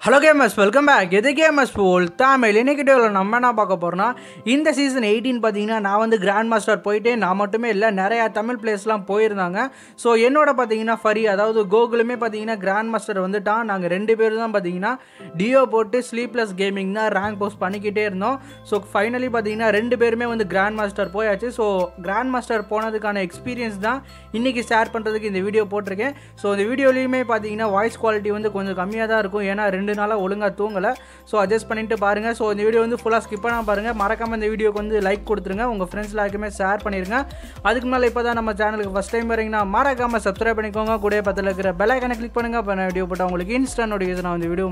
hello gamers welcome back எது gamers போல் தமிழ் இன்னைக்கு வீடியோவில் நம்ம என்ன பார்க்க போகிறோம்னா இந்த சீசன் எயிட்டீன் பார்த்தீங்கன்னா நான் வந்து கிராண்ட் மாஸ்டர் போயிட்டு நான் மட்டுமே இல்லை நிறையா தமிழ் பிளேஸ்லாம் போயிருந்தாங்க ஸோ என்னோட பார்த்தீங்கன்னா ஃபரி அதாவது கோகுலுமே பார்த்தீங்கன்னா கிராண்ட் மாஸ்டர் வந்துட்டான் நாங்கள் ரெண்டு பேரும் தான் பார்த்தீங்கன்னா டியோ போட்டு ஸ்லீப்லெஸ் கேமிங் தான் ரேங்க் போஸ்ட் பண்ணிக்கிட்டே இருந்தோம் ஸோ ஃபைனலி பார்த்தீங்கன்னா ரெண்டு பேருமே வந்து கிராண்ட் மாஸ்டர் போயாச்சு ஸோ கிராண்ட் மாஸ்டர் போனதுக்கான எக்ஸ்பீரியன்ஸ் தான் இன்றைக்கி ஷேர் பண்ணுறதுக்கு இந்த வீடியோ போட்டிருக்கேன் ஸோ இந்த வீடியோலையுமே பார்த்தீங்கன்னா வாய்ஸ் குவாலிட்டி வந்து கொஞ்சம் கம்மியாக தான் இருக்கும் ஏன்னா ரெண்டு நாளாக ஒழுங்காக தூங்கலை ஸோ அட்ஜஸ்ட் பண்ணிட்டு பாருங்கள் ஸோ இந்த வீடியோ வந்து ஃபுல்லாக ஸ்கிப் பண்ணால் பாருங்கள் மறக்காமல் இந்த வீடியோக்கு வந்து லைக் கொடுத்துருங்க உங்கள் ஃப்ரெண்ட்ஸ் எல்லாருக்குமே ஷேர் பண்ணிடுங்க அதுக்கு மேலே இப்போ தான் நம்ம சேனலுக்கு ஃபஸ்ட் டைம் வரீங்கன்னா மறக்காமல் சப்ஸ்கிரைப் பண்ணிக்கோங்க கூட பக்கத்தில் இருக்கிற பெல் ஐக்கனை கிளிக் பண்ணுங்கள் இப்போ நான் வீடியோ போட்டால் உங்களுக்கு இன்ஸ்டா நோட்டிஃபிகேஷன் வந்து வீடியோ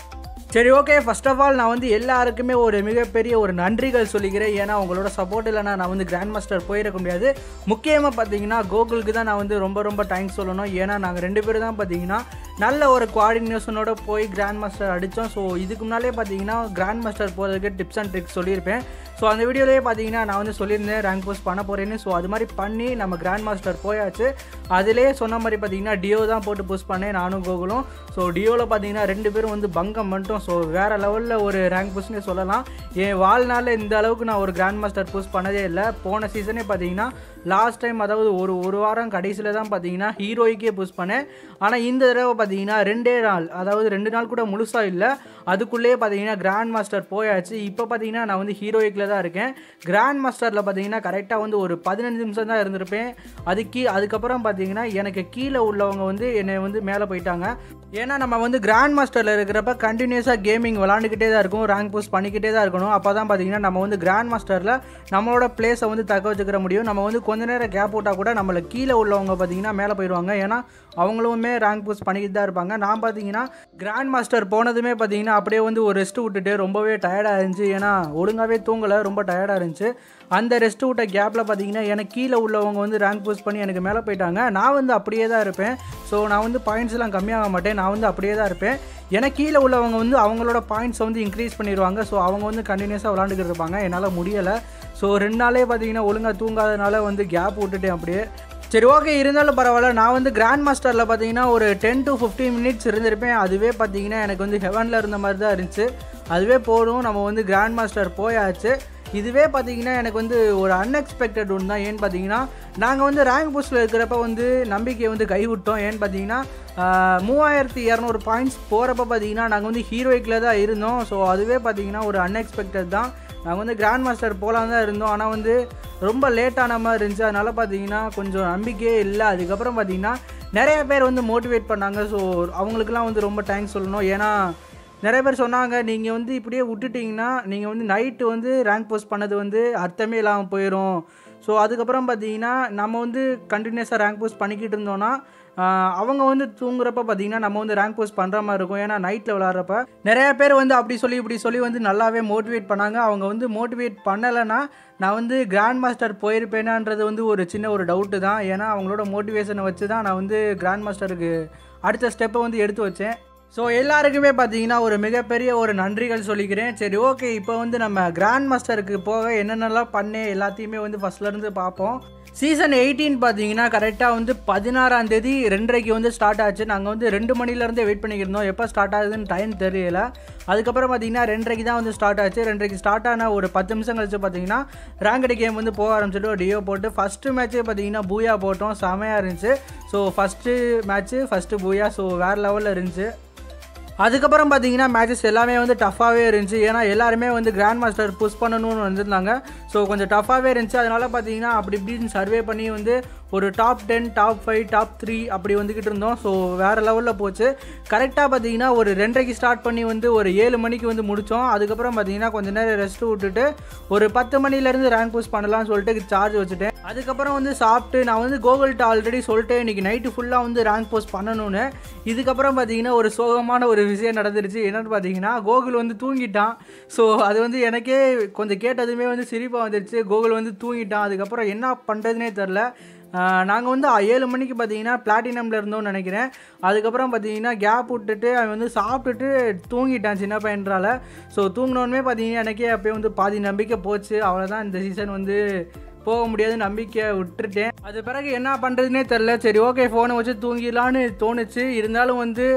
சரி ஓகே ஃபர்ஸ்ட் ஆஃப் ஆல் நான் வந்து எல்லாருக்குமே ஒரு மிகப்பெரிய ஒரு நன்றிகள் சொல்லிக்கிறேன் ஏன்னா உங்களோட சப்போர்ட் இல்லைனா நான் வந்து கிராண்ட் மாஸ்டர் போயிருக்க முடியாது முக்கியமாக பார்த்தீங்கன்னா கோகுலுக்கு தான் நான் வந்து ரொம்ப ரொம்ப தேங்க்ஸ் சொல்லணும் ஏன்னா நாங்கள் ரெண்டு பேரும் தான் பார்த்தீங்கன்னா நல்ல ஒரு கோஆர்டினேஷனோட போய் கிராண்ட் மாஸ்டர் அடித்தோம் ஸோ இதுக்கு முன்னாலே பார்த்தீங்கன்னா கிராண்ட் மாஸ்டர் போகிறதுக்கு டிப்ஸ் அண்ட் ட்ரிக்ஸ் சொல்லியிருப்பேன் ஸோ அந்த வீடியோலேயே பார்த்தீங்கன்னா நான் வந்து சொல்லியிருந்தேன் ரேங்க் போஸ்ட் பண்ண போகிறேன்னு ஸோ அது மாதிரி பண்ணி நம்ம கிராண்ட் மாஸ்டர் போயாச்சு அதிலே சொன்ன மாதிரி பார்த்தீங்கன்னா டியோ தான் போட்டு புஷ் பண்ணேன் நானும் கோகுலும் ஸோ டியோவில் பார்த்தீங்கன்னா ரெண்டு பேரும் வந்து பங்கம் பண்ணிட்டோம் ஸோ வேறு லெவலில் ஒரு ரேங்க் புஷ்னே சொல்லலாம் என் வாழ்நாளில் இந்த அளவுக்கு நான் ஒரு கிராண்ட் மாஸ்டர் புஷ் பண்ணதே இல்லை போன சீசனே பார்த்தீங்கன்னா லாஸ்ட் டைம் அதாவது ஒரு ஒரு வாரம் கடைசியில் தான் பார்த்தீங்கன்னா ஹீரோய்க்கே புஷ் பண்ணேன் ஆனால் இந்த தடவை பார்த்தீங்கன்னா ரெண்டே நாள் அதாவது ரெண்டு நாள் கூட முழுசாக இல்லை அதுக்குள்ளேயே பார்த்தீங்கன்னா கிராண்ட் மாஸ்டர் போயாச்சு இப்போ பார்த்தீங்கன்னா நான் வந்து ஹீரோயிக்கில் தான் இருக்கேன் கிராண்ட் மாஸ்டரில் பார்த்தீங்கன்னா கரெக்டாக வந்து ஒரு பதினஞ்சு நிமிஷம் தான் இருந்திருப்பேன் அதுக்கு அதுக்கப்புறம் பார்த்தீங்கன்னா எனக்கு கீழே உள்ளவங்க வந்து என்னை வந்து மேலே போயிட்டாங்க ஏன்னா நம்ம வந்து கிராண்ட் மாஸ்டரில் இருக்கிறப்ப கண்டினியூஸாக கேமிங் விளாண்டுக்கிட்டே தான் இருக்கும் ரேங்க் போஸ்ட் பண்ணிக்கிட்டே தான் இருக்கணும் அப்போ தான் பார்த்தீங்கன்னா நம்ம வந்து கிராண்ட் மாஸ்டரில் நம்மளோட பிளேஸை வந்து தக்க வச்சுக்கிற முடியும் நம்ம வந்து கொஞ்ச நேரம் கேப் விட்டால் கூட நம்மளை கீழே உள்ளவங்க பார்த்தீங்கன்னா மேலே போயிடுவாங்க ஏன்னா அவங்களுமே ரேங்க் போஸ்ட் பண்ணிக்கிட்டு தான் இருப்பாங்க நான் பார்த்தீங்கன்னா கிராண்ட் மாஸ்டர் போனதுமே பார்த்தீங்கன்னா அப்படியே வந்து ஒரு ரெஸ்ட் விட்டுட்டு ரொம்பவே டயர்டாக இருந்துச்சு ஏன்னா ஒழுங்காகவே தூங்கலை ரொம்ப டயர்டாக இருந்துச்சு அந்த ரெஸ்ட் விட்ட கேப்பில் பார்த்தீங்கன்னா எனக்கு கீழே உள்ளவங்க வந்து ரேங்க் போஸ்ட் பண்ணி எனக்கு மேலே போயிட்டாங்க நான் வந்து அப்படியே தான் இருப்பேன் ஸோ நான் வந்து பாயிண்ட்ஸ்லாம் கம்மியாக மாட்டேன் நான் வந்து அப்படியே தான் இருப்பேன் எனக்கு கீழே உள்ளவங்க வந்து அவங்களோட பாயிண்ட்ஸை வந்து இன்க்ரீஸ் பண்ணிடுவாங்க ஸோ அவங்க வந்து கண்டினியூஸாக விளாண்டுக்கிட்டு இருப்பாங்க என்னால் முடியலை ஸோ ரெண்டு நாளே பார்த்தீங்கன்னா ஒழுங்காக தூங்காதனால வந்து கேப் விட்டுட்டேன் அப்படியே சரி ஓகே இருந்தாலும் பரவாயில்ல நான் வந்து கிராண்ட் மாஸ்டரில் பார்த்தீங்கன்னா ஒரு டென் டு ஃபிஃப்டீன் மினிட்ஸ் இருந்திருப்பேன் அதுவே பார்த்தீங்கன்னா எனக்கு வந்து ஹெவனில் இருந்த மாதிரி தான் இருந்துச்சு அதுவே போதும் நம்ம வந்து கிராண்ட் மாஸ்டர் போயாச்சு இதுவே பார்த்தீங்கன்னா எனக்கு வந்து ஒரு அன்எக்ஸ்பெக்டட் ஒன்று தான் ஏன்னு பார்த்தீங்கன்னா நாங்கள் வந்து ரேங்க் போஸ்ட்டில் இருக்கிறப்ப வந்து நம்பிக்கையை வந்து கைவிட்டோம் ஏன்னு பார்த்தீங்கன்னா மூவாயிரத்தி இரநூறு பாயிண்ட்ஸ் போகிறப்ப பார்த்தீங்கன்னா நாங்கள் வந்து ஹீரோயிக்கில் தான் இருந்தோம் ஸோ அதுவே பார்த்தீங்கன்னா ஒரு அன்எக்ஸ்பெக்டட் தான் நாங்கள் வந்து கிராண்ட் மாஸ்டர் போகலாம் தான் இருந்தோம் ஆனால் வந்து ரொம்ப லேட்டான மாதிரி இருந்துச்சு அதனால் பார்த்தீங்கன்னா கொஞ்சம் நம்பிக்கையே இல்லை அதுக்கப்புறம் பார்த்தீங்கன்னா நிறைய பேர் வந்து மோட்டிவேட் பண்ணாங்க ஸோ அவங்களுக்குலாம் வந்து ரொம்ப தேங்க்ஸ் சொல்லணும் ஏன்னா நிறைய பேர் சொன்னாங்க நீங்கள் வந்து இப்படியே விட்டுட்டிங்கன்னா நீங்கள் வந்து நைட்டு வந்து ரேங்க் போஸ்ட் பண்ணது வந்து அர்த்தமே இல்லாமல் போயிடும் ஸோ அதுக்கப்புறம் பார்த்தீங்கன்னா நம்ம வந்து கண்டினியூஸாக ரேங்க் போஸ்ட் பண்ணிக்கிட்டு இருந்தோன்னா அவங்க வந்து தூங்குறப்ப பார்த்தீங்கன்னா நம்ம வந்து ரேங்க் போஸ்ட் பண்ணுற மாதிரி இருக்கும் ஏன்னா நைட்டில் விளாட்றப்ப நிறைய பேர் வந்து அப்படி சொல்லி இப்படி சொல்லி வந்து நல்லாவே மோட்டிவேட் பண்ணாங்க அவங்க வந்து மோட்டிவேட் பண்ணலைன்னா நான் வந்து கிராண்ட் மாஸ்டர் போயிருப்பேனான்றது வந்து ஒரு சின்ன ஒரு டவுட்டு தான் ஏன்னா அவங்களோட மோட்டிவேஷனை வச்சு தான் நான் வந்து கிராண்ட் மாஸ்டருக்கு அடுத்த ஸ்டெப்பை வந்து எடுத்து வச்சேன் ஸோ எல்லாருக்குமே பார்த்தீங்கன்னா ஒரு மிகப்பெரிய ஒரு நன்றிகள் சொல்லிக்கிறேன் சரி ஓகே இப்போ வந்து நம்ம கிராண்ட் மாஸ்டருக்கு போக என்னென்னலாம் பண்ணேன் எல்லாத்தையுமே வந்து ஃபஸ்ட்லேருந்து பார்ப்போம் சீசன் எயிட்டீன் பார்த்தீங்கன்னா கரெக்டாக வந்து பதினாறாம் தேதி ரெண்டரைக்கு வந்து ஸ்டார்ட் ஆச்சு நாங்கள் வந்து ரெண்டு மணிலேருந்தே வெயிட் பண்ணிக்கிருந்தோம் எப்போ ஸ்டார்ட் ஆகுதுன்னு டைம் தெரியல அதுக்கப்புறம் பார்த்தீங்கன்னா ரெண்டரைக்கு தான் வந்து ஸ்டார்ட் ஆச்சு ரெண்டரைக்கு ஸ்டார்ட் ஆன ஒரு பத்து நிமிஷம் கழிச்சு பார்த்தீங்கன்னா ரேங்கடி கேம் வந்து போக ஆரம்பிச்சிட்டு டியோ போட்டு ஃபஸ்ட்டு மேட்ச்சே பார்த்தீங்கன்னா பூயா போட்டோம் செமையாக இருந்துச்சு so first match first booyah so வேறு லெவலில் இருந்துச்சு அதுக்கப்புறம் பார்த்தீங்கன்னா மேட்சஸ் எல்லாமே வந்து டஃப்பாகவே இருந்துச்சு ஏன்னா எல்லாருமே வந்து கிராண்ட் மாஸ்டர் புஷ் பண்ணணும்னு வந்திருந்தாங்க ஸோ கொஞ்சம் டஃப்பாகவே இருந்துச்சு அதனால் பார்த்தீங்கன்னா அப்படி இப்படின்னு சர்வே பண்ணி வந்து ஒரு top ten top five top three அப்படி வந்துக்கிட்டு இருந்தோம் ஸோ வேறு லெவலில் போச்சு கரெக்டாக பார்த்தீங்கன்னா ஒரு ரெண்டரைக்கு ஸ்டார்ட் பண்ணி வந்து ஒரு ஏழு மணிக்கு வந்து முடித்தோம் அதுக்கப்புறம் பார்த்தீங்கன்னா கொஞ்சம் நேரம் ரெஸ்ட் விட்டுட்டு ஒரு பத்து மணிலேருந்து ரேங்க் புஷ் பண்ணலாம்னு சொல்லிட்டு சார்ஜ் வச்சுட்டேன் அதுக்கப்புறம் வந்து சாப்பிட்டு நான் வந்து கோகுல்கிட்ட ஆல்ரெடி சொல்லிட்டேன் இன்றைக்கி நைட்டு ஃபுல்லாக வந்து ரேங்க் போஸ்ட் பண்ணணும்னு இதுக்கப்புறம் பார்த்தீங்கன்னா ஒரு சோகமான ஒரு விஷயம் நடந்துருச்சு என்னென்னு பார்த்தீங்கன்னா கோகுல் வந்து தூங்கிட்டான் ஸோ அது வந்து எனக்கே கொஞ்சம் கேட்டதுமே வந்து சிரிப்பாக வந்துருச்சு கோகுல் வந்து தூங்கிட்டான் அதுக்கப்புறம் என்ன பண்ணுறதுனே தெரில நாங்கள் வந்து ஏழு மணிக்கு பார்த்தீங்கன்னா பிளாட்டினமில் இருந்தோம்னு நினைக்கிறேன் அதுக்கப்புறம் பார்த்தீங்கன்னா கேப் விட்டுட்டு அவன் வந்து சாப்பிட்டுட்டு தூங்கிட்டான் சின்ன பையன்றால ஸோ தூங்கினோடனே பார்த்தீங்கன்னா எனக்கே அப்போயே வந்து பாதி நம்பிக்கை போச்சு அவ்வளோதான் இந்த சீசன் வந்து போக முடியாது நம்பிக்கை விட்டுட்டேன் அது பிறகு என்ன பண்ணுறதுனே தெரில சரி ஓகே ஃபோனை வச்சு தூங்கிடலான்னு தோணுச்சு இருந்தாலும் வந்து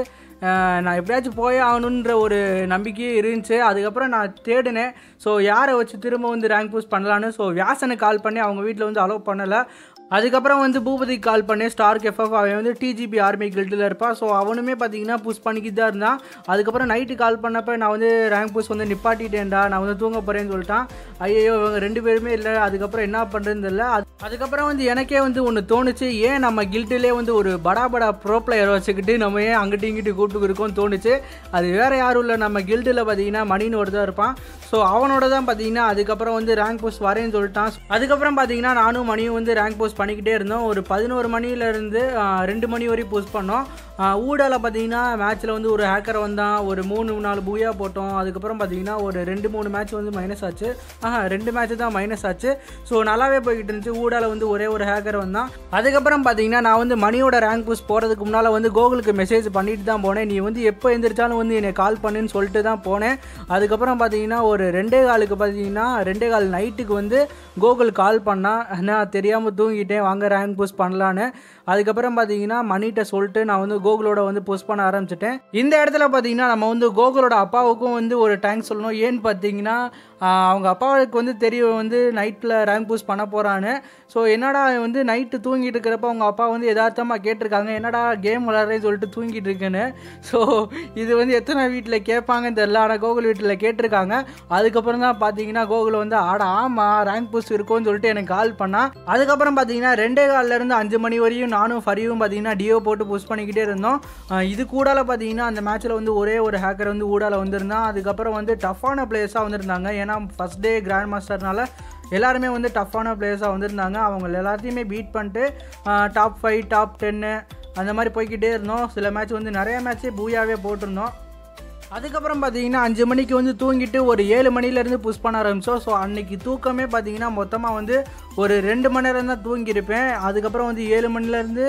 அஹ், நான் எப்படியாச்சும் போய் ஆகணுன்ற ஒரு நம்பிக்கையே இருந்துச்சு அதுக்கப்புறம் நான் தேடினேன் ஸோ யாரை வச்சு திரும்ப வந்து ரேங்க் பூஸ்ட் பண்ணலான்னு ஸோ வியாசனுக்கு கால் பண்ணி அவங்க வீட்டில் வந்து அலோவ் பண்ணலை அதுக்கப்புறம் வந்து பூபதிக்கு கால் பண்ணி ஸ்டார்க் எஃப்எஃப் அவன் வந்து டிஜிபி ஆர்மி கில்ட்டில் இருப்பான் ஸோ அவனுமே பார்த்தீங்கன்னா புஷ் பண்ணிக்கிட்டு தான் இருந்தான் அதுக்கப்புறம் நைட்டு கால் பண்ணப்போ நான் வந்து ரேங்க் புஷ் வந்து நிப்பாட்டிட்டேன்டா நான் வந்து தூங்க போகிறேன்னு சொல்லிட்டான் ஐயோ இவங்க ரெண்டு பேருமே இல்லை அதுக்கப்புறம் என்ன பண்ணுறதுன்னு தெரியல அது அதுக்கப்புறம் வந்து எனக்கே வந்து ஒன்று தோணுச்சு ஏன் நம்ம கில்ட்டிலே வந்து ஒரு படா படா ப்ரோ பிளேயர் வச்சுக்கிட்டு நம்ம ஏன் அங்கிட்டு இங்கிட்டு கூப்பிட்டு இருக்கோம்னு தோணுச்சு அது வேறு யாரும் இல்லை நம்ம கில்ட்டில் பார்த்தீங்கன்னா மணின்னு ஒருத்தர் இருப்பான் ஸோ அவனோட தான் பார்த்தீங்கன்னா அதுக்கப்புறம் வந்து ரேங்க் போஸ்ட் வரேன்னு சொல்லிட்டான் அதுக்கப்புறம் பார்த்தீங்கன்னா நானும் மணியும் வந்து ரேங்க் போஸ்ட் பண்ணிக்கிட்டே இருந்தோம் ஒரு பதினோரு மணிலேருந்து ரெண்டு மணி வரையும் போஸ்ட் பண்ணோம் ஊடால பார்த்தீங்கன்னா மேட்ச்சில் வந்து ஒரு ஹேக்கர் வந்தான் ஒரு மூணு நாலு பூயா போட்டோம் அதுக்கப்புறம் பார்த்தீங்கன்னா ஒரு ரெண்டு மூணு மேட்ச் வந்து மைனஸ் ஆச்சு ஆஹா ரெண்டு மேட்ச் தான் மைனஸ் ஆச்சு ஸோ நல்லாவே போய்கிட்டு இருந்துச்சு ஊடால வந்து ஒரே ஒரு ஹேக்கர் வந்தான் அதுக்கப்புறம் பார்த்தீங்கன்னா நான் வந்து மணியோட ரேங்க் பூஸ்ட் போகிறதுக்கு முன்னால் வந்து கோகுலுக்கு மெசேஜ் பண்ணிட்டு தான் போனேன் நீ வந்து எப்போ எந்திரிச்சாலும் வந்து என்னை கால் பண்ணுன்னு சொல்லிட்டு தான் போனேன் அதுக்கப்புறம் பார்த்தீங்கன்னா ஒரு ரெண்டே காலுக்கு பார்த்தீங்கன்னா ரெண்டே கால் நைட்டுக்கு வந்து கோகுல் கால் பண்ணா நான் தெரியாமல் தூங்கிட்டேன் வாங்க ரேங்க் பூஸ்ட் பண்ணலான்னு அதுக்கப்புறம் பார்த்தீங்கன்னா மணிகிட்ட சொல்லிட்டு நான் வந்து கோகுலோட வந்து புஷ் பண்ண ஆரம்பிச்சிட்டேன் இந்த இடத்துல பார்த்தீங்கன்னா நம்ம வந்து கோகுலோட அப்பாவுக்கும் வந்து ஒரு தேங்க்ஸ் சொல்லணும் ஏன்னு பார்த்தீங்கன்னா ஆஹ், அவங்க அப்பாவுக்கு வந்து தெரியும் வந்து நைட்டில் ரேங்க் பூஸ்ட் பண்ண போகிறான்னு ஸோ என்னடா இவன் வந்து நைட்டு தூங்கிட்டு இருக்கிறப்ப அவங்க அப்பா வந்து யதார்த்தமாக கேட்டிருக்காங்க என்னடா கேம் விளாட்றேன்னு சொல்லிட்டு தூங்கிட்டு இருக்கேன்னு ஸோ இது வந்து எத்தனை வீட்டில் கேட்பாங்கன்னு தெரில ஆனால் கோகுல் வீட்டில் கேட்டிருக்காங்க அதுக்கப்புறம் தான் பார்த்தீங்கன்னா கோகுல் வந்து ஆட ஆமாம் ரேங்க் பூஸ்ட் இருக்கும்னு சொல்லிட்டு எனக்கு கால் பண்ணா அதுக்கப்புறம் பார்த்தீங்கன்னா ரெண்டே கால்ல இருந்து அஞ்சு மணி வரையும் நானும் ஃபரியும் பார்த்தீங்கன்னா டியோ போட்டு புஷ் பண்ணிக்கிட்டே இருந்தோம் ஆஹ் இது கூடால பார்த்தீங்கன்னா அந்த மேட்ச்சில் வந்து ஒரே ஒரு ஹேக்கர் வந்து ஊடால வந்திருந்தான் அதுக்கப்புறம் வந்து டஃப்பான பிளேயர்ஸாக வந்திருந்தாங்க ஏன்னா ஃபஸ்ட் டே கிராண்ட் மாஸ்டர்னால எல்லாருமே வந்து டஃப்பான பிளேயர்ஸாக வந்திருந்தாங்க அவங்க எல்லாத்தையுமே பீட் பண்ணிட்டு டாப் ஃபைவ் டாப் டென்னு அந்த மாதிரி போய்க்கிட்டே இருந்தோம் சில மேட்ச் வந்து நிறைய மேட்ச்சே பூயாவே போட்டிருந்தோம் அதுக்கப்புறம் பார்த்தீங்கன்னா அஞ்சு மணிக்கு வந்து தூங்கிட்டு ஒரு ஏழு மணிலேருந்து புஷ் பண்ண ஆரம்பித்தோம் ஸோ அன்னைக்கு தூக்கமே பார்த்தீங்கன்னா மொத்தமாக வந்து ஒரு ரெண்டு மணி நேரம் தான் தூங்கியிருப்பேன் அதுக்கப்புறம் வந்து ஏழு மணிலேருந்து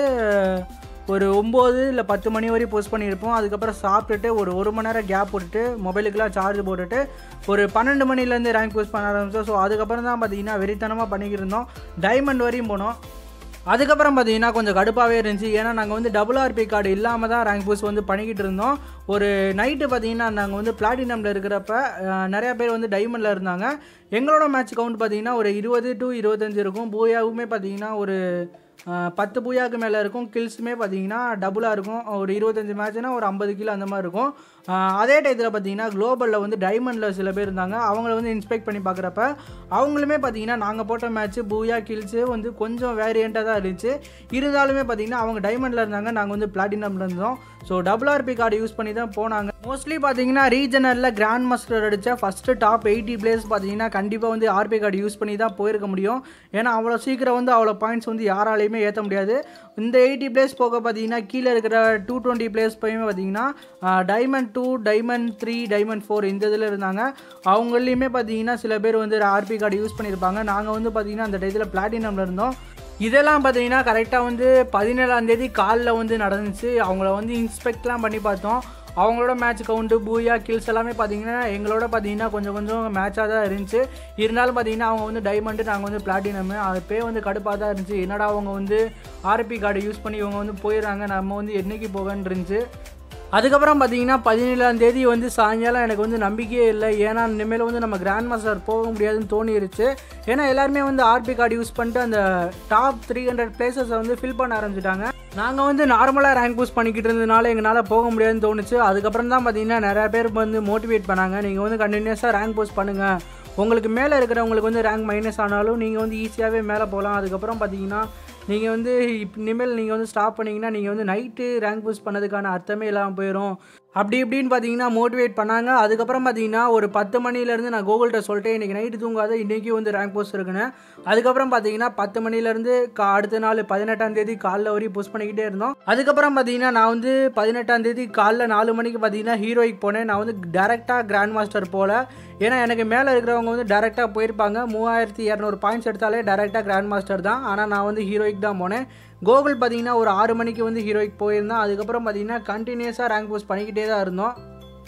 ஒரு ஒம்பது இல்லை பத்து மணி வரையும் போஸ்ட் பண்ணியிருப்போம் அதுக்கப்புறம் சாப்பிட்டுட்டு ஒரு ஒரு மணி நேரம் கேப் போட்டுட்டு மொபைலுக்கெல்லாம் சார்ஜ் போட்டுட்டு ஒரு பன்னெண்டு மணிலேருந்து ரேங்க் போஸ்ட் பண்ண ஆரம்பித்தோம் ஸோ அதுக்கப்புறம் தான் பார்த்தீங்கன்னா வெறித்தனமாக பண்ணிக்கிட்டு இருந்தோம் டைமண்ட் வரையும் போனோம் அதுக்கப்புறம் பார்த்தீங்கன்னா கொஞ்சம் கடுப்பாகவே இருந்துச்சு ஏன்னா நாங்கள் வந்து டபுள் ஆர்பி கார்டு இல்லாமல் தான் ரேங்க் பூஸ்ட் வந்து பண்ணிக்கிட்டு இருந்தோம் ஒரு நைட்டு பார்த்தீங்கன்னா நாங்கள் வந்து பிளாட்டினமில் இருக்கிறப்ப அஹ், நிறைய பேர் வந்து டைமண்டில் இருந்தாங்க எங்களோட மேட்ச் கவுண்ட் பார்த்தீங்கன்னா ஒரு இருபது டு இருபத்தஞ்சு இருக்கும் பூயாவுமே பார்த்தீங்கன்னா ஒரு அஹ், பத்து பூயாவுக்கு மேலே இருக்கும் கில்ஸுமே பார்த்தீங்கன்னா டபுளாக இருக்கும் ஒரு இருபத்தஞ்சு மேட்ச்னா ஒரு ஐம்பது கிலோ அந்த மாதிரி இருக்கும் அஹ், அதே டயத்தில் பார்த்தீங்கன்னா குளோபலில் வந்து டைமண்டில் சில பேர் இருந்தாங்க அவங்கள வந்து இன்ஸ்பெக்ட் பண்ணி பார்க்குறப்ப அவங்களுமே பார்த்தீங்கன்னா நாங்கள் போட்ட மேட்ச்சு பூயா கில்ஸு வந்து கொஞ்சம் வேரியண்ட்டாக தான் இருந்துச்சு இருந்தாலுமே பார்த்தீங்கன்னா அவங்க டைமண்டில் இருந்தாங்க நாங்கள் வந்து பிளாட்டினமில் இருந்தோம் so double RP card use பண்ணி தான் போனாங்க மோஸ்ட்லி பார்த்தீங்கன்னா ரீஜனலில் கிராண்ட் மாஸ்டர் அடித்த ஃபஸ்ட்டு டாப் எயிட்டி பிளேஸ் பார்த்தீங்கன்னா கண்டிப்பாக வந்து ஆர்பி கார்டு யூஸ் பண்ணி தான் போயிருக்க முடியும் ஏன்னா அவ்வளோ சீக்கிரம் வந்து அவ்வளோ பாயிண்ட்ஸ் வந்து யாராலையுமே ஏற்ற முடியாது இந்த எயிட்டி பிளேஸ் போக பார்த்தீங்கன்னா கீழே இருக்கிற டூ டுவெண்ட்டி பிளேஸ் போயுமே பார்த்தீங்கன்னா diamond two diamond three diamond four இந்த இதில் இருந்தாங்க அவங்களையுமே பார்த்தீங்கன்னா சில பேர் வந்து ஆர்பி கார்டு யூஸ் பண்ணியிருப்பாங்க நாங்கள் வந்து பார்த்தீங்கன்னா அந்த டயத்தில் பிளாட்டினமில் இருந்தோம் இதெல்லாம் பார்த்தீங்கன்னா கரெக்டாக வந்து பதினேழாம் தேதி காலில் வந்து நடந்துச்சு அவங்கள வந்து இன்ஸ்பெக்ட்லாம் பண்ணி பார்த்தோம் அவங்களோட மேட்ச் கவுண்ட்டு பூயா கில்ஸ் எல்லாமே பார்த்தீங்கன்னா எங்களோட பார்த்தீங்கன்னா கொஞ்சம் கொஞ்சம் மேட்சாக தான் இருந்துச்சு இருந்தாலும் பார்த்தீங்கன்னா அவங்க வந்து டைமண்டு நாங்கள் வந்து பிளாட்டினம் அது பே வந்து கடுப்பாக தான் இருந்துச்சு என்னடா அவங்க வந்து ஆர்பி கார்டு யூஸ் பண்ணி இவங்க வந்து போயிடுறாங்க நம்ம வந்து என்னைக்கு போவேன்னு இருந்துச்சு அதுக்கப்புறம் பார்த்தீங்கன்னா பதினேழாம் தேதி வந்து சாயங்காலம் எனக்கு வந்து நம்பிக்கையே இல்லை ஏன்னா இனிமேல் வந்து நம்ம கிராண்ட் மாஸ்டர் போக முடியாதுன்னு தோணிருச்சு ஏன்னா எல்லாருமே வந்து ஆர்பி கார்டு யூஸ் பண்ணிட்டு அந்த டாப் த்ரீ ஹண்ட்ரட் பிளேசஸை வந்து ஃபில் பண்ண ஆரம்பிச்சிட்டாங்க நாங்கள் வந்து நார்மலாக ரேங்க் பூஸ்ட் பண்ணிக்கிட்டு இருந்ததுனால எங்களால் போக முடியாதுன்னு தோணுச்சு அதுக்கப்புறம் தான் பார்த்தீங்கன்னா நிறைய பேர் வந்து மோட்டிவேட் பண்ணாங்க நீங்கள் வந்து கண்டினியூஸாக ரேங்க் பூஸ்ட் பண்ணுங்கள் உங்களுக்கு மேலே இருக்கிறவங்களுக்கு வந்து ரேங்க் மைனஸ் ஆனாலும் நீங்கள் வந்து ஈஸியாகவே மேலே போகலாம் அதுக்கப்புறம் பார்த்தீங்கன்னா நீங்கள் வந்து இப் இனிமேல் நீங்கள் வந்து ஸ்டாப் பண்ணீங்கன்னா நீங்கள் வந்து நைட்டு ரேங்க் பூஸ்ட் பண்ணதுக்கான அர்த்தமே இல்லாமல் போயிடும் அப்படி இப்படின்னு பார்த்தீங்கன்னா மோட்டிவேட் பண்ணாங்க அதுக்கப்புறம் பார்த்தீங்கன்னா ஒரு பத்து மணிலேருந்து நான் கோகுல்கிட்ட சொல்லிட்டேன் இன்றைக்கி நைட்டு தூங்காத இன்றைக்கி வந்து ரேங்க் போஸ்ட் இருக்குன்னு அதுக்கப்புறம் பார்த்தீங்கன்னா பத்து மணிலேருந்து கா அடுத்த நாள் பதினெட்டாம் தேதி காலைல வரையும் புஷ் பண்ணிக்கிட்டே இருந்தோம் அதுக்கப்புறம் பார்த்தீங்கன்னா நான் வந்து பதினெட்டாம் தேதி காலைல நாலு மணிக்கு பார்த்தீங்கன்னா ஹீரோய்க்கு போனேன் நான் வந்து டேரெக்டாக கிராண்ட் மாஸ்டர் போல ஏன்னா எனக்கு மேலே இருக்கிறவங்க வந்து டேரெக்டாக போயிருப்பாங்க மூவாயிரத்தி இரநூறு பாயிண்ட்ஸ் எடுத்தாலே டேரெக்டாக கிராண்ட் மாஸ்டர் தான் ஆனால் நான் வந்து ஹீரோய்க்கு தான் போனேன் கோகுல் பார்த்தீங்கன்னா ஒரு ஆறு மணிக்கு வந்து ஹீரோய்க்கு போயிருந்தோம் அதுக்கப்புறம் பார்த்தீங்கன்னா கண்டினியூஸாக ரேங்க் போஸ்ட் பண்ணிக்கிட்டே தான் இருந்தோம்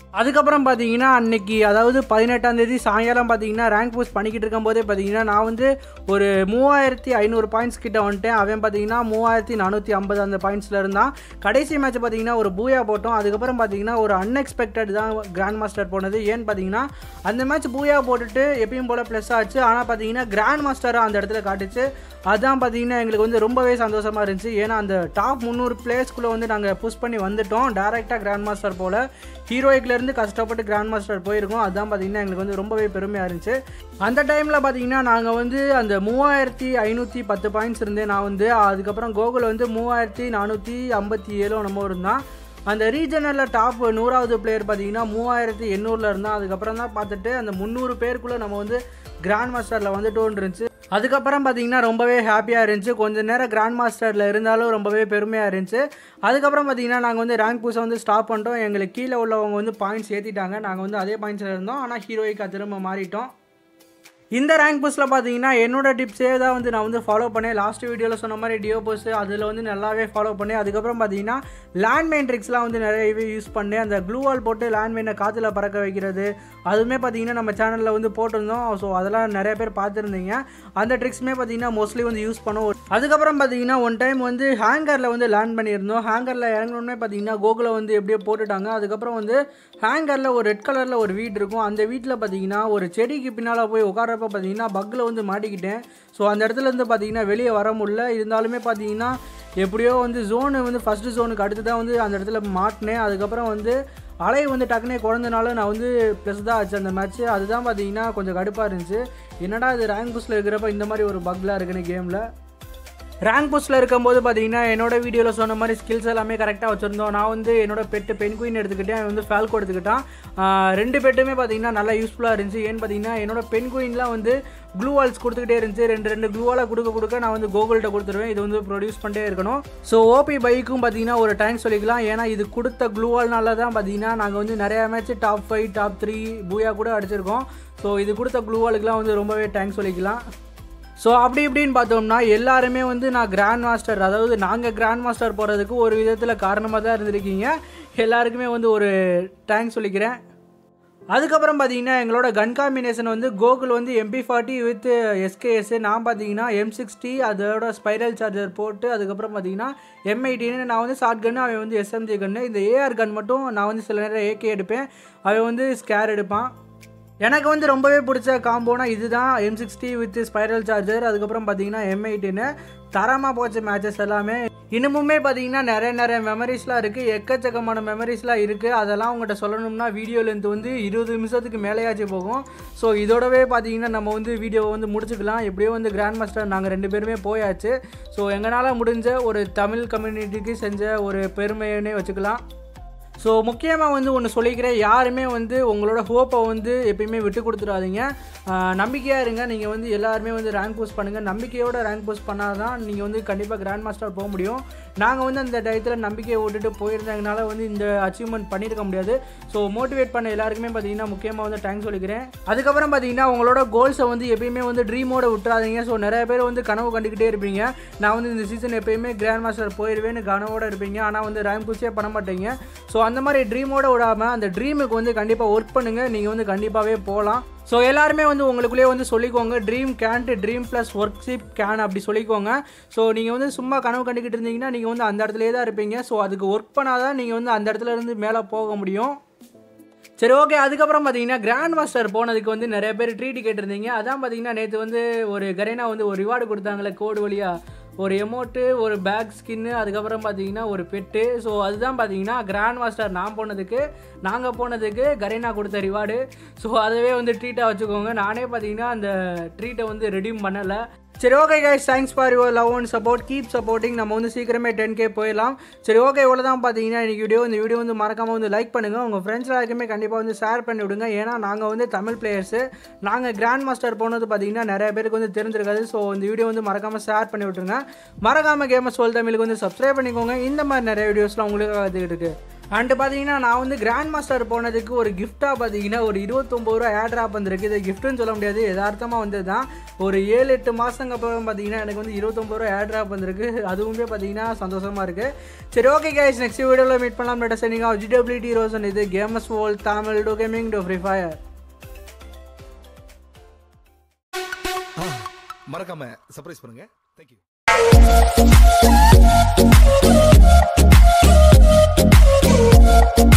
அதுக்கப்புறம் பார்த்தீங்கன்னா அன்னைக்கு அதாவது பதினெட்டாம் தேதி சாயங்காலம் பார்த்தீங்கன்னா ரேங்க் பூஸ்ட் பண்ணிக்கிட்டு இருக்கும்போதே பார்த்தீங்கன்னா நான் வந்து ஒரு மூவாயிரத்தி ஐநூறு பாயிண்ட்ஸ் கிட்ட வந்துட்டேன் அவன் பார்த்தீங்கன்னா மூவாயிரத்தி நானூற்றி ஐம்பது அந்த பாயிண்ட்ஸில் இருந்தான் கடைசி மேட்ச் பார்த்தீங்கன்னா ஒரு பூயா போட்டோம் அதுக்கப்புறம் பார்த்தீங்கன்னா ஒரு அன்எக்ஸ்பெக்டட் தான் கிராண்ட் மாஸ்டர் போனது ஏன்னு பார்த்தீங்கன்னா அந்த மேட்ச் பூயா போட்டுட்டு எப்பயும் போல் ப்ளஸ் ஆச்சு ஆனால் பார்த்தீங்கன்னா கிராண்ட் மாஸ்டராக அந்த இடத்துல காட்டுச்சு அதான் பார்த்தீங்கன்னா எங்களுக்கு வந்து ரொம்பவே சந்தோஷமாக இருந்துச்சு ஏன்னா அந்த டாப் முந்நூறு பிளேஸ்க்குள்ளே வந்து நாங்கள் புஷ் பண்ணி வந்துட்டோம் டேரெக்டாக கிராண்ட் மாஸ்டர் போல் ஹீரோயிக்லேருந்து கஷ்டப்பட்டு கிராண்ட் மாஸ்டர் போயிருக்கோம் அதான் பார்த்தீங்கன்னா எங்களுக்கு வந்து ரொம்பவே பெருமையாக இருந்துச்சு அந்த டைமில் பார்த்தீங்கன்னா நாங்கள் வந்து அந்த மூவாயிரத்தி ஐநூற்றி பத்து பாயிண்ட்ஸ் இருந்தேன் நான் வந்து அதுக்கப்புறம் கோகுல் வந்து மூவாயிரத்தி நானூற்றி ஐம்பத்தி ஏழோ நம்ம இருந்தான் அந்த ரீஜனலில் டாப் நூறாவது பிளேயர் பார்த்தீங்கன்னா மூவாயிரத்தி எண்ணூறில் இருந்தான் அதுக்கப்புறம் தான் பார்த்துட்டு அந்த முந்நூறு பேருக்குள்ளே நம்ம வந்து கிராண்ட் மாஸ்டரில் வந்துட்டோன்னு இருந்துச்சு அதுக்கப்புறம் பார்த்தீங்கன்னா ரொம்பவே ஹாப்பியாக இருந்துச்சு கொஞ்சம் நேரம் கிராண்ட் மாஸ்டரில் இருந்தாலும் ரொம்பவே பெருமையாக இருந்துச்சு அதுக்கப்புறம் பார்த்தீங்கன்னா நாங்கள் வந்து ரேங்க் பூஸை வந்து ஸ்டாப் பண்ணிட்டோம் எங்களுக்கு கீழே உள்ளவங்க வந்து பாயிண்ட்ஸ் ஏற்றிட்டாங்க நாங்கள் வந்து அதே பாயிண்ட்ஸில் இருந்தோம் ஆனால் ஹீரோயிக்காக திரும்ப மாறிட்டோம் இந்த ரேங்க் புஷில் பார்த்தீங்கன்னா என்னோட டிப்ஸே தான் வந்து நான் வந்து ஃபாலோ பண்ணேன் லாஸ்ட் வீடியோவில் சொன்ன மாதிரி டியோ புஷ் அதில் வந்து நல்லாவே ஃபாலோ பண்ணேன் அதுக்கப்புறம் பார்த்தீங்கன்னா லேண்ட்மைன் ட்ரிக்ஸ்லாம் வந்து நிறையவே யூஸ் பண்ணேன் அந்த க்ளூ வால் போட்டு லேண்ட்மைனை காற்றுல பறக்க வைக்கிறது அதுவுமே பார்த்தீங்கன்னா நம்ம சேனலில் வந்து போட்டிருந்தோம் ஸோ அதெல்லாம் நிறைய பேர் பார்த்துருந்தீங்க அந்த ட்ரிக்ஸுமே பார்த்தீங்கன்னா மோஸ்ட்லி வந்து யூஸ் பண்ணுவோம் அதுக்கப்புறம் பார்த்தீங்கன்னா ஒன் டைம் வந்து ஹேங்கரில் வந்து லேண்ட் பண்ணியிருந்தோம் ஹேங்கரில் இறங்கணுன்னே பார்த்தீங்கன்னா கோகுலை வந்து எப்படியோ போட்டுட்டாங்க அதுக்கப்புறம் வந்து ஹேங்கரில் ஒரு ரெட் கலரில் ஒரு வீடு இருக்கும் அந்த வீட்டில் பார்த்தீங்கன்னா ஒரு செடிக்கு பின்னால் போய் உட்கார வரப்போ பார்த்தீங்கன்னா பக்கில் வந்து மாட்டிக்கிட்டேன் ஸோ அந்த இடத்துல இருந்து பார்த்தீங்கன்னா வெளியே வர முடியல இருந்தாலுமே பார்த்தீங்கன்னா எப்படியோ வந்து ஜோனு வந்து ஃபஸ்ட்டு ஜோனுக்கு அடுத்து தான் வந்து அந்த இடத்துல மாட்டினேன் அதுக்கப்புறம் வந்து அலை வந்து டக்குனே குழந்தனால நான் வந்து ப்ளஸ் தான் ஆச்சு அந்த மேட்ச்சு அதுதான் பார்த்தீங்கன்னா கொஞ்சம் கடுப்பாக இருந்துச்சு என்னடா இது ரேங்க் புஷில் இருக்கிறப்ப இந்த மாதிரி ஒரு பக்லாம் இருக்குன்னு கேமில் ரேங்க் புஷில் இருக்கும்போது பார்த்தீங்கன்னா என்னோட வீடியோவில் சொன்ன மாதிரி ஸ்கில்ஸ் எல்லாமே கரெக்டாக வச்சுருந்தோம் நான் வந்து என்னோட பெட்டு பென் குயின் எடுத்துக்கிட்டேன் அவன் வந்து ஃபேல்கோ எடுத்துக்கிட்டான் ஆஹ் ரெண்டு பெட்டுமே பார்த்தீங்கன்னா நல்லா யூஸ்ஃபுல்லாக இருந்துச்சு ஏன்னு பார்த்தீங்கன்னா என்னோட பென் குயின்லாம் வந்து க்ளூ வால்ஸ் கொடுத்துக்கிட்டே இருந்துச்சு ரெண்டு ரெண்டு க்ளூ வாலாக கொடுக்க கொடுக்க நான் வந்து கோகுல்கிட்ட கொடுத்துருவேன் இது வந்து ப்ரொடியூஸ் பண்ணிட்டே இருக்கணும் ஸோ ஓபி பைக்கும் பார்த்தீங்கன்னா ஒரு டைம் சொல்லிக்கலாம் ஏன்னா இது கொடுத்த க்ளூ வால்னால தான் பார்த்தீங்கன்னா நாங்கள் வந்து நிறையா match top five top three booyah கூட அடிச்சிருக்கோம் ஸோ இது கொடுத்த க்ளூ வாலுக்குலாம் வந்து ரொம்பவே தேங்க்ஸ் சொல்லிக்கலாம் ஸோ அப்படி இப்படின்னு பார்த்தோம்னா எல்லாருமே வந்து நான் கிராண்ட் மாஸ்டர் அதாவது நாங்கள் கிராண்ட் மாஸ்டர் போகிறதுக்கு ஒரு விதத்தில் காரணமாக தான் இருந்திருக்கீங்க எல்லாருக்குமே வந்து ஒரு தேங்க்ஸ் சொல்லிக்கிறேன் அதுக்கப்புறம் பார்த்தீங்கன்னா எங்களோட கன் காம்பினேஷன் வந்து கோகுல் வந்து எம்பி ஃபார்ட்டி வித் எஸ்கேஎஸ் நான் பார்த்தீங்கன்னா எம் சிக்ஸ்டி அதோட ஸ்பைரல் சார்ஜர் போட்டு அதுக்கப்புறம் பார்த்தீங்கன்னா எம் எயிட்டின்னு நான் வந்து ஷார்ட் கன்று அவன் வந்து எஸ்எம்ஜி கன்று இந்த ஏஆர் கன் மட்டும் நான் வந்து சில நேரம் ஏகே எடுப்பேன் அவன் வந்து ஸ்கேர் எடுப்பான் எனக்கு வந்து ரொம்பவே பிடிச்ச காம்போனா இதுதான் M sixty with spiral charger அதுக்கப்புறம் பார்த்தீங்கன்னா எம் எயிட்டின்னு தரமாக போச்ச மேட்சஸ் எல்லாமே இன்னமுமே பார்த்தீங்கன்னா நிறைய நிறைய மெமரிஸ்லாம் இருக்குது எக்கச்சக்கமான மெமரிஸ்லாம் இருக்குது அதெல்லாம் உங்கள்கிட்ட சொல்லணும்னா வீடியோ லென்த் வந்து இருபது நிமிஷத்துக்கு மேலேயாச்சும் போகும் ஸோ இதோடவே பார்த்தீங்கன்னா நம்ம வந்து வீடியோவை வந்து முடிச்சுக்கலாம் எப்படியோ வந்து கிராண்ட் மாஸ்டர் நாங்கள் ரெண்டு பேருமே போயாச்சு ஸோ எங்களால் முடிஞ்ச ஒரு தமிழ் கம்யூனிட்டிக்கு செஞ்ச ஒரு பெருமைன்னே வச்சுக்கலாம் ஸோ முக்கியமாக வந்து ஒன்று சொல்லிக்கிறேன் யாருமே வந்து உங்களோட ஹோப்பை வந்து எப்பயுமே விட்டு கொடுத்துடாதீங்க நம்பிக்கையாக இருங்க நீங்கள் வந்து எல்லாருமே வந்து ரேங்க் போஸ்ட் பண்ணுங்கள் நம்பிக்கையோட ரேங்க் போஸ்ட் பண்ணால் தான் நீங்கள் வந்து கண்டிப்பாக கிராண்ட் மாஸ்டர் போக முடியும் நாங்கள் வந்து அந்த டயத்தில் நம்பிக்கையை விட்டுட்டு போயிருந்ததுனால வந்து இந்த அச்சீவ்மெண்ட் பண்ணியிருக்க முடியாது ஸோ மோட்டிவேட் பண்ண எல்லாருக்குமே பார்த்தீங்கன்னா முக்கியமாக வந்து தேங்க்ஸ் சொல்லிக்கிறேன் அதுக்கப்புறம் பார்த்தீங்கன்னா உங்களோட கோல்ஸை வந்து எப்பயுமே வந்து ட்ரீமோட விட்டுறாதீங்க ஸோ நிறைய பேர் வந்து கனவு கண்டுக்கிட்டே இருப்பீங்க நான் வந்து இந்த சீசன் எப்பயுமே கிராண்ட் மாஸ்டர் போயிடுவேன்னு கனவோட இருப்பீங்க ஆனால் வந்து ரேங்க் புஷே பண்ண மாட்டீங்க ஸோ அந்த மாதிரி ட்ரீமோட விடாமல் அந்த ட்ரீமுக்கு வந்து கண்டிப்பாக ஒர்க் பண்ணுங்கள் நீங்கள் வந்து கண்டிப்பாகவே போகலாம் ஸோ எல்லாருமே வந்து உங்களுக்குள்ளேயே வந்து சொல்லிக்கோங்க dream can't dream plus worship can அப்படி சொல்லிக்கோங்க ஸோ நீங்கள் வந்து சும்மா கனவு கண்டுக்கிட்டு இருந்தீங்கன்னா நீங்கள் வந்து அந்த இடத்துலயே தான் இருப்பீங்க ஸோ அதுக்கு ஒர்க் பண்ணாதான் நீங்கள் வந்து அந்த இடத்துல இருந்து மேலே போக முடியும் சரி ஓகே அதுக்கப்புறம் பார்த்தீங்கன்னா கிராண்ட் மாஸ்டர் போனதுக்கு வந்து நிறைய பேர் ட்ரீட் கேட்டிருந்தீங்க அதான் பார்த்தீங்கன்னா நேற்று வந்து ஒரு கரேனா வந்து ஒரு ரிவார்டு கொடுத்தாங்களே கோடு வழியாக ஒரு எமௌண்ட்டு ஒரு பேக் ஸ்கின்னு அதுக்கப்புறம் பார்த்தீங்கன்னா ஒரு பெட்டு ஸோ அதுதான் பார்த்தீங்கன்னா கிராண்ட் மாஸ்டர் நான் போனதுக்கு நாங்கள் போனதுக்கு கரேனா கொடுத்த ரிவார்டு ஸோ அதவே வந்து ட்ரீட்டாக வச்சுக்கோங்க நானே பார்த்தீங்கன்னா அந்த ட்ரீட்டை வந்து ரெடீம் பண்ணலை சரி okay guys thanks for your love and support keep supporting நம்ம வந்து சீக்கிரமே டென் கே போயிடலாம் சரி ஓகே இவ்வளோ தான் பார்த்தீங்கன்னா இன்றைக்கி வீடியோ இந்த வீடியோ வந்து மறக்காமல் வந்து லைக் பண்ணுங்கள் உங்கள் ஃப்ரெண்ட்ஸ் எல்லாருக்குமே கண்டிப்பாக வந்து ஷேர் பண்ணி விடுங்க ஏன்னா நாங்கள் வந்து தமிழ் பிளேயர்ஸு நாங்கள் கிராண்ட் மாஸ்டர் போனது பார்த்தீங்கன்னா நிறைய பேருக்கு வந்து தெரிஞ்சிருக்காது ஸோ இந்த வீடியோ வந்து மறக்காமல் ஷேர் பண்ணி விட்டுருங்க மறக்காமல் கேமஸ் வேர்ல்ட் தமிழுக்கு வந்து சப்ஸ்கிரைப் பண்ணிக்கோங்க இந்த மாதிரி நிறைய வீடியோஸ்லாம் உங்களுக்காக கற்றுக்கிட்டு இருக்கு அண்டு பார்த்தீங்கன்னா நான் வந்து கிராண்ட் மாஸ்டர் போனதுக்கு ஒரு கிஃப்டாக பார்த்தீங்கன்னா ஒரு இருபத்தொம்பது ரூபா ஏர் ட்ராப் வந்திருக்கு இது கிஃப்ட்டுன்னு சொல்ல முடியாது யதார்த்தமாக வந்து தான் ஒரு ஏழு எட்டு மாதங்க அப்புறம் பார்த்தீங்கன்னா எனக்கு வந்து இருபத்தொம்பது ரூபா ஏர் ட்ராப் வந்திருக்கு அதுவுமே பார்த்தீங்கன்னா சந்தோஷமாக இருக்குது சரி ஓகே கைஸ் நெக்ஸ்ட் வீடியோவில் மீட் பண்ணலாம் பெட்டர் சரிங்க ஜிடபிலிட்டி ரோசன் இது கேமஸ் வேர்ல்ட் தமிழ் டோ கேமிங் டோ ஃப்ரீ ஃபயர் மறக்காம சர்ப்ரைஸ் பண்ணுங்க தேங்க்யூ